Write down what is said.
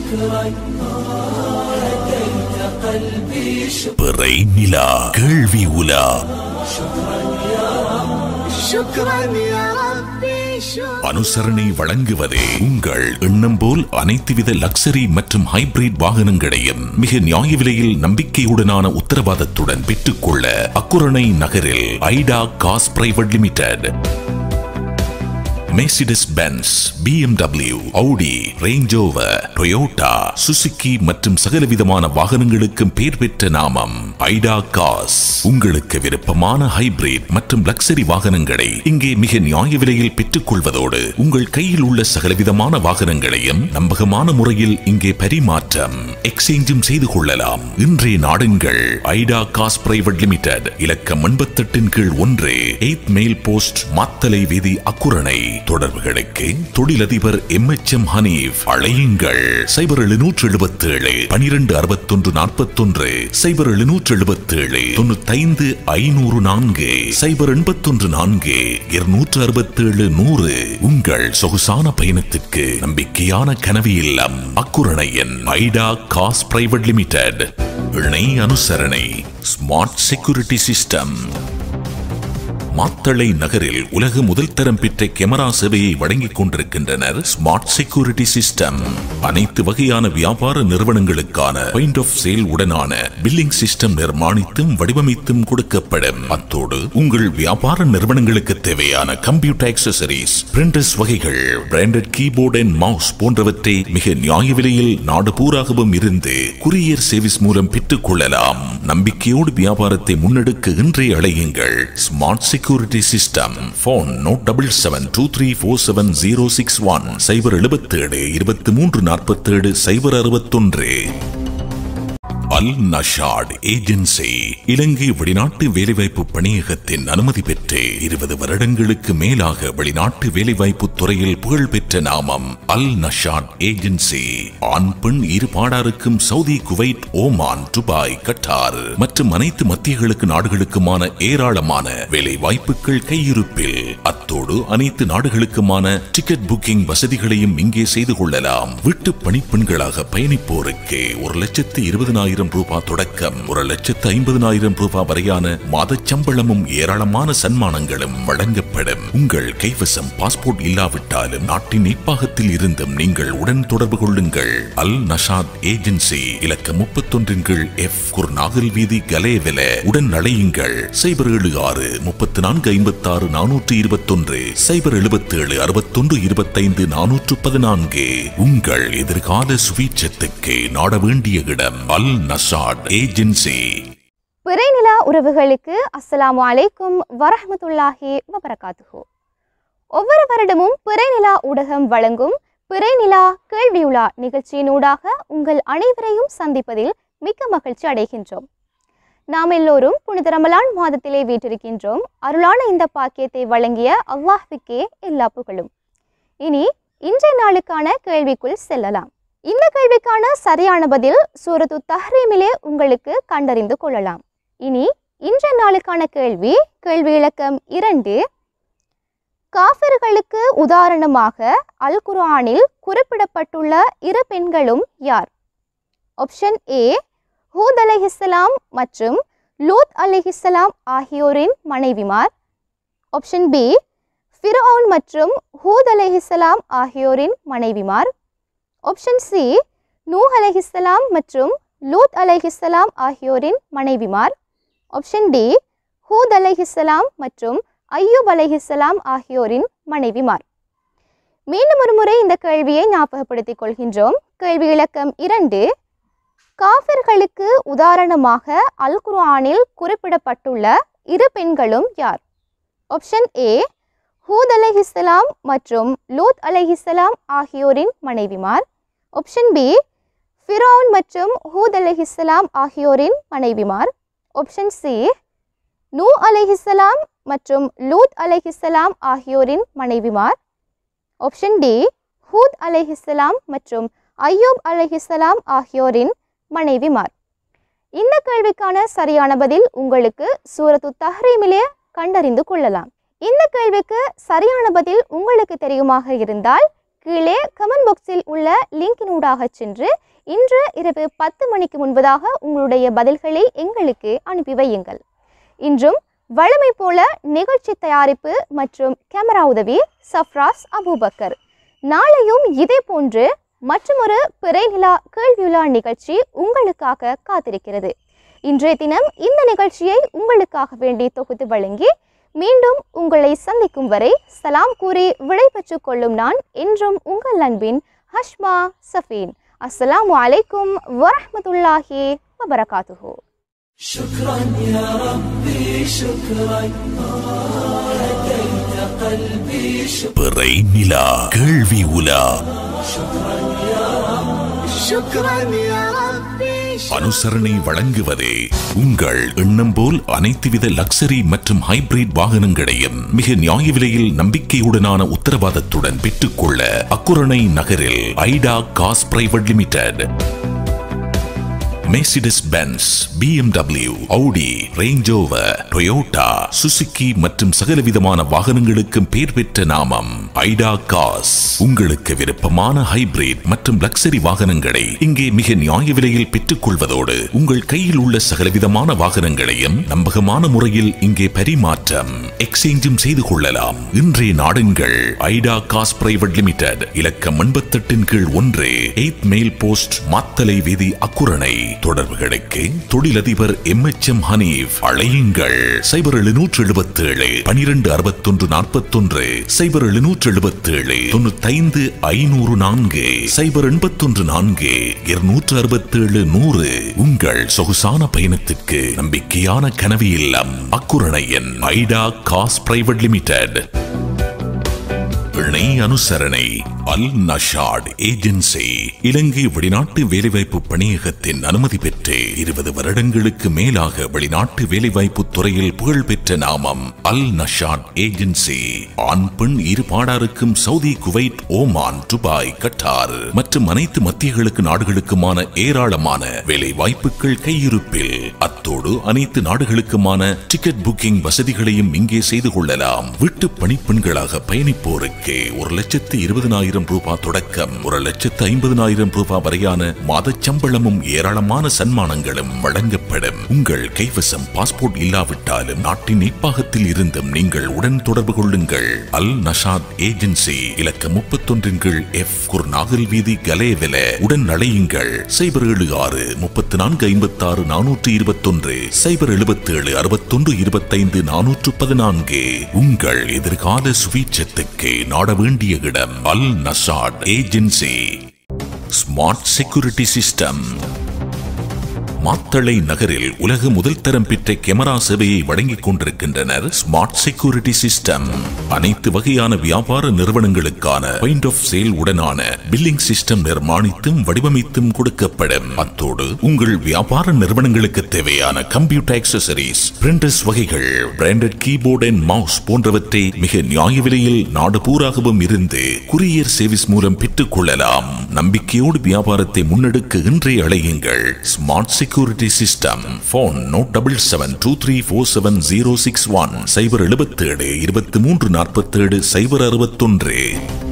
பிறை நிலா கேள்வி உலா شكرا يا ربي شكرا அனுசரணை வழங்குவதே உங்கள் எண்ணம் போல் அனைத்துவித லக்ஸரி மற்றும் ஹைபிரிட் வாகனங்களையும் மிக நியாய விலையில் நம்பிக்கையுடனான உத்தரவாதத்துடன் பெற்றுக்கொள்ள அக்குரணை நகரில் ஐடா gas private limited Mercedes Benz BMW Audi Range Rover Toyota Suzuki மற்றும் சகலவிதமான வாகனங்களுக்கும் பெயர் பெற்ற நாமம் ஐடா காஸ் உங்களுக்கு விருப்பமான ஹைபிரிட் மற்றும் லக்ஸரி வாகனங்களை இங்கே மிக நியாய விலையில் பெற்றுக் கொள்வதோடு உங்கள் கையில் உள்ள சகலவிதமான வாகனங்களையும் நம்பகமான முறையில் இங்கே பரிமாற்றம் எக்ஸ்சேஞ்சும் செய்து கொள்ளலாம் இன்றைய நாடுங்கள் ஐடா காஸ் பிரைவேட் லிமிடெட் இலக்கம் எண்பத்தெட்டின் கீழ் ஒன்று எய்த் மெயில் போஸ்ட் மாத்தலை வீதி அக்குரணை தொடர்புகளுக்கு தொழிலதிபர் எம் எச் எம் ஹனீப் அழையுங்கள் சைபர் எழுநூற்று எழுபத்தி ஏழு பனிரெண்டு அறுபத்தொன்று நாற்பத்தொன்று சைபர் எழுநூற்று எழுபத்தி ஏழு தொண்ணூத்தைந்து ஐநூறு நான்கு சைபர் எண்பத்தொன்று நான்கு இருநூற்று அறுபத்தேழு நூறு உங்கள் சொகுசான பயணத்திற்கு நம்பிக்கையான கனவு இல்லம் அக்குரணையின் ஐடா காஸ் பிரைவேட் லிமிடெட் இணை அனுசரணை ஸ்மார்ட் செக்யூரிட்டி சிஸ்டம் மாத்தளை நகரில் உலக முதல் தரம் பெற்ற கெமரா சேவையை வழங்கிக் கொண்டிருக்கின்றனர் ஸ்மார்ட் செக்யூரிட்டி சிஸ்டம் அனைத்து வகையான வியாபார நிறுவனங்களுக்கான பாயிண்ட் ஆஃப் சேல் உடனான பில்லிங் சிஸ்டம் நிர்மாணித்தும் வடிவமைத்தும் கொடுக்கப்படும் அத்தோடு உங்கள் வியாபார நிறுவனங்களுக்கு தேவையான கம்ப்யூட்டர் ஆக்சசரிஸ் பிரிண்டர்ஸ் வகைகள் பிராண்டட் கீபோர்ட் அண்ட் மவுஸ் போன்றவற்றை மிக நியாய விலையில் நாடு பூராகவும் இருந்து குரியர் சர்வீஸ் மூலம் பெற்றுக் கொள்ளலாம் நம்பிக்கையோடு வியாபாரத்தை முன்னெடுக்க இன்றே அழையுங்கள் smart security system phone note double seven two three four seven zero six one சைபர் எழுபத்தேழு இருபத்தி மூன்று நாற்பத்தேழு சைபர் அறுபத்தொன்று அல் நஷாட் ஏஜென்சி இலங்கை வெளிநாட்டு வேலைவாய்ப்பு பணியகத்தின் அனுமதி பெற்று இருபது வருடங்களுக்கு மேலாக வெளிநாட்டு வேலைவாய்ப்பு துறையில் புகழ்பெற்ற நாமம் அல் நஷாட் ஏஜென்சி ஆண் பெண் இரு பாடாருக்கும் Saudi Kuwait Oman Dubai Qatar மற்றும் அனைத்து மத்திய கிழக்கு நாடுகளுக்குமான ஏராளமான வேலை வாய்ப்புகள் கையிருப்பில் அத்தோடு அனைத்து நாடுகளுக்குமான டிக்கெட் புக்கிங் வசதிகளையும் இங்கே செய்து கொள்ளலாம் வீட்டு பணிப்பெண்களாக பயணிப்போருக்கு ஒரு லட்சத்து இருபதனாயிரம் ரூபாய் தொடக்கம் ஒரு லட்சத்து ஐம்பதனாயிரம் ரூபாய் வரையான மாதச் சம்பளமும் ஏராளமான சன்மானங்களும் வழங்கப்படும் உங்கள் கைவசம் பாஸ்போர்ட் இல்லாவிட்டாலும் நாட்டின் நிர்வாகத்தில் இருந்தும் நீங்கள் உடன் தொடர்பு கொள்ளுங்கள் அல் நஷாத் ஏஜென்சி இலக்கம் முப்பத்தொன்றின் கீழ் எஃப் குர்நாகல் வீதி கலேவெல உடன் அழையுங்கள் சைபர் ஏழு ஆறு முப்பத்தி நான்கு ஐம்பத்தி ஆறு நானூற்று இருபத்தொன்று சைபர் எழுபத்தி ஏழு அறுபத்தொன்று இருபத்தைந்து நானூற்று பதினான்கு உங்கள் எதிர்கால சுவீட்சத்துக்கு நாட வேண்டிய இடம் அல் நஷாட் ஏஜென்சி பிறைநிலா உறவுகளுக்கு அஸ்ஸலாமு அலைக்கும் வரஹ்மத்துல்லாஹி வபரகாத்துஹு ஒவ்வொரு வருடமும் பிறைநிலா ஊடகம் வழங்கும் பிறைநிலா கேள்வியுலா நிகழ்ச்சியினூடாக உங்கள் அனைவரையும் சந்திப்பதில் மிக்க மகிழ்ச்சி அடைகின்றோம் நாம் எல்லோரும் புனித ரமலான் மாதத்திலே வீற்றிருக்கின்றோம் அருளான இந்த பாக்கியத்தை வழங்கிய அல்லாஹ்வுக்கே எல்லா புகழும் இனி இன்றைய நாளுக்கான கேள்விக்குள் செல்லலாம் இந்த கேள்விக்கான சரியான பதில் சூரத்து தஹ்ரீமிலே உங்களுக்கு கண்டறிந்து கொள்ளலாம் இனி இன்றைய நாளுக்கான கேள்வி கேள்வி இலக்கம் இரண்டு காஃபிர்களுக்கு உதாரணமாக அல் குர்ஆனில் குறிப்பிடப்பட்டுள்ள இரு பெண்களும் யார் ஆப்ஷன் ஏ ஹூத் அலைஹிஸ்ஸலாம் மற்றும் லூத் அலைஹிஸ்ஸலாம் ஆகியோரின் மனைவிமார் ஆப்ஷன் பி ஃபிரௌன் மற்றும் ஹூத் அலைஹிஸ்ஸலாம் ஆகியோரின் மனைவிமார் ஆப்ஷன் சி நூஹ் அலைஹிஸ்ஸலாம் மற்றும் லூத் அலைஹிஸ்ஸலாம் ஆகியோரின் மனைவிமார் ஆப்ஷன் டி ஹூத் அலைஹிஸ்ஸலாம் மற்றும் ஐயூப் அலைஹிஸ்ஸலாம் ஆகியோரின் மனைவிமார் மீண்டும் ஒரு முறை இந்த கேள்வியை ஞாபகப்படுத்திக் கொள்கின்றோம் கேள்வி இலக்கம் இரண்டு காஃபிர்களுக்கு உதாரணமாக அல் குர்ஆனில் குறிப்பிடப்பட்டுள்ள இரு பெண்களும் யார் ஆப்ஷன் ஏ ஹூத் அலைஹிஸ்ஸலாம் மற்றும் லூத் அலைஹிஸ்ஸலாம் ஆகியோரின் மனைவிமார் ஆப்ஷன் பி ஃபிரௌன் மற்றும் ஹூத் அலைஹிஸ்ஸலாம் ஆகியோரின் மனைவிமார் ஆப்ஷன் சி நூ அலைஹிஸ்ஸலாம் மற்றும் லூத் அலைஹிஸ்ஸலாம் ஆகியோரின் மனைவிமார் ஆப்ஷன் டி ஹூத் அலைஹிஸ்ஸலாம் மற்றும் ஐயூப் அலைஹிஸ்ஸலாம் ஆகியோரின் மனைவிமார் இந்த கேள்விக்கான சரியான பதில் உங்களுக்கு சூரத்து தஹ்ரீமிலே கண்டறிந்து கொள்ளலாம் இந்த கேள்விக்கு சரியான பதில் உங்களுக்கு தெரியுமாக இருந்தால் கீழே கமெண்ட் பாக்ஸில் உள்ள லிங்கினூடாக சென்று இன்று இரவு பத்து மணிக்கு முன்பதாக உங்களுடைய பதில்களை எங்களுக்கு அனுப்பி வையுங்கள் இன்றும் வழமை போல நிகழ்ச்சி தயாரிப்பு மற்றும் கேமரா உதவி சஃப்ராஸ் அபூபக்கர் நாளையும் இதே போன்று மற்றொரு பிறைநிலா கேள்வியுலா நிகழ்ச்சி உங்களுக்காக காத்திருக்கிறது இன்றைய தினம் இந்த நிகழ்ச்சியை உங்களுக்காக வேண்டி தொகுத்து வழங்கி மீண்டும் உங்களை சந்திக்கும் வரை சலாம் கூறி விடைபெற்றுக் கொள்ளும் நான் என்றும் உங்கள் அன்பின் ஹஷ்மா சஃபீன் அஸ்ஸலாமு அலைக்கும் வரஹ்மத்துல்லாஹி வபரகாத்துஹு شكرا يا ربي شكرا هديت قلبي شكرا பிறை நிலா கேள்வி உலா شكرا يا ربي شكرا அனுசரணை வழங்குவதே உங்கள் எண்ணம் போல் அனைத்துவித லக்ஸரி மற்றும் ஹைபிரிட் வாகனங்களையும் மிக நியாய விலையில் நம்பிக்கையுடனான உத்தரவாதத்துடன் பெற்றுக்கொள்ள அக்குரணை நகரில் ஐடா gas private limited Mercedes Benz BMW Audi Range Rover Toyota Suzuki மற்றும் சகலவிதமான வாகனங்களுக்கும் பெயர் பெற்ற நாமம் ஐடா காஸ் உங்களுக்கு விருப்பமான ஹைபிரிட் மற்றும் லக்ஸரி வாகனங்களை இங்கே மிக நியாய விலையில் பெற்றுக் கொள்வதோடு உங்கள் கையில் உள்ள சகலவிதமான வாகனங்களையும் நம்பகமான முறையில் இங்கே பரிமாற்றம் எக்ஸ்சேஞ்சும் செய்து கொள்ளலாம் இன்றைய நாடுங்கள் ஐடா காஸ் பிரைவேட் லிமிடெட் இலக்கம் எண்பத்தெட்டின் கீழ் ஒன்று எய்த் மெயில் போஸ்ட் மாத்தலை வீதி அக்குரணை தொடர்புகளுக்கு தொழிலதிபர் எம் எச் எம் ஹனீப் அழையுங்கள் சைபர் எழுநூற்று எழுபத்தி ஏழு பனிரெண்டு அறுபத்தொன்று நாற்பத்தொன்று சைபர் எழுநூற்று எழுபத்தி ஏழு தொண்ணூத்தைந்து ஐநூறு நான்கு சைபர் எண்பத்தொன்று நான்கு இருநூற்று அறுபத்தேழு நூறு உங்கள் சொகுசான பயணத்திற்கு நம்பிக்கையான கனவு இல்லம் அக்குரணையன் ஐடா காஸ் பிரைவேட் லிமிடெட் இணை அனுசரணை அல் நஷாட் ஏஜென்சி இலங்கை வெளிநாட்டு வேலைவாய்ப்பு பணியகத்தின் அனுமதி பெற்று இருபது வருடங்களுக்கு மேலாக வெளிநாட்டு வேலைவாய்ப்பு துறையில் புகழ்பெற்ற நாமம் அல் நஷாட் ஏஜென்சி ஆண் பெண் இரு பாடாருக்கும் Saudi Kuwait Oman Dubai Qatar மற்றும் அனைத்து மத்திய கிழக்கு நாடுகளுக்குமான ஏராளமான வேலை வாய்ப்புகள் கையிருப்பில் அத்தோடு அனைத்து நாடுகளுக்குமான டிக்கெட் புக்கிங் வசதிகளையும் இங்கே செய்து கொள்ளலாம் வீட்டு பணிப்பெண்களாக பயணிப்போருக்கு ஒரு லட்சத்து இருபதனாயிரம் ரூபாய் தொடக்கம் ஒரு லட்சத்து ஐம்பதனாயிரம் ரூபாய் வரையான மாத சம்பளமும் ஏராளமான சன்மானங்களும் வழங்கப்படும் உங்கள் கைவசம் பாஸ்போர்ட் இல்லாவிட்டாலும் நாட்டின் இப்பாகத்தில் இருந்தும் நீங்கள் உடன் தொடர்பு கொள்ளுங்கள் அல் நஷாத் ஏஜென்சி இலக்கம் முப்பத்தொன்றின் கீழ் எஃப் குர்நாகல் வீதி கலேவெல உடன் அழையுங்கள் சைபர் ஏழு ஆறு முப்பத்தி நான்கு ஐம்பத்தி ஆறு நானூற்று இருபத்தொன்று சைபர் எழுபத்தி ஏழு அறுபத்தொன்று இருபத்தைந்து நானூற்று பதினான்கு உங்கள் எதிர்கால சுவீச்சத்துக்கு நாட வேண்டிய இடம் அல் நசாட் agency smart security system Matale நகரில் உலக முதல் தரம் பெற்ற கேமரா சேவையை வழங்கிக் கொண்டிருக்கின்றனர் ஸ்மார்ட் செக்யூரிட்டி சிஸ்டம் அனைத்து வகையான வியாபார நிறுவனங்களுக்கான பாயிண்ட் ஆஃப் சேல் உடனான பில்லிங் சிஸ்டம் நிர்மாணித்தும் வடிவமைத்தும் கொடுக்கப்படும் அத்தோடு உங்கள் வியாபார நிறுவனங்களுக்கு தேவையான கம்ப்யூட்டர் ஆக்சசரிஸ் பிரிண்டர்ஸ் வகைகள் பிராண்டட் கீபோர்ட் அண்ட் மவுஸ் போன்றவற்றை மிக நியாய விலையில் நாடு பூராகவும் இருந்து குரியர் சர்வீஸ் மூலம் பெற்றுக் கொள்ளலாம் நம்பிக்கையோடு வியாபாரத்தை முன்னெடுக்க இன்றே அழையுங்கள் smart security system phone note double seven two three four seven zero six one சைபர் எழுபத்தேழு இருபத்தி மூன்று நாற்பத்தேழு சைபர் அறுபத்தொன்று